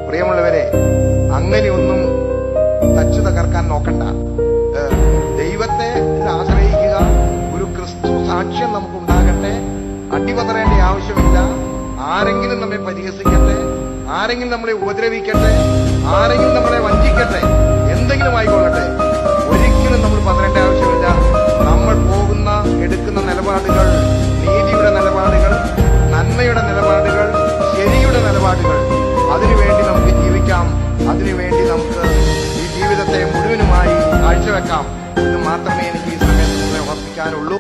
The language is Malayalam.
പ്രിയമുള്ളവരെ അങ്ങനെയൊന്നും തച്ചു തകർക്കാൻ നോക്കണ്ട ഏഹ് ദൈവത്തെ ആശ്രയിക്കുക ഒരു ക്രിസ്തു സാക്ഷ്യം നമുക്കുണ്ടാകട്ടെ അടിപതറേണ്ട ആവശ്യമില്ല ആരെങ്കിലും നമ്മെ പരിഹസിക്കട്ടെ ആരെങ്കിലും നമ്മളെ ഉപദ്രവിക്കട്ടെ ആരെങ്കിലും നമ്മളെ വഞ്ചിക്കട്ടെ എന്തെങ്കിലും ആയിക്കൊള്ളട്ടെ ഒരിക്കലും നമ്മൾ പതറേണ്ട ആവശ്യമില്ല നമ്മൾ പോകുന്ന എടുക്കുന്ന നിലപാടുകൾ നീതിയുടെ നിലപാടുകൾ നന്മയുടെ നിലപാടുകൾ ശരിയുടെ നിലപാടുകൾ അതിനുവേണ്ടി നമുക്ക് ജീവിക്കാം അതിനുവേണ്ടി നമുക്ക് ഈ ജീവിതത്തെ മുഴുവനുമായി കാഴ്ചവെക്കാം ഇത് മാത്രമേ എനിക്ക് ഈ സമയത്ത് നിങ്ങളെ ഓർപ്പിക്കാനുള്ളൂ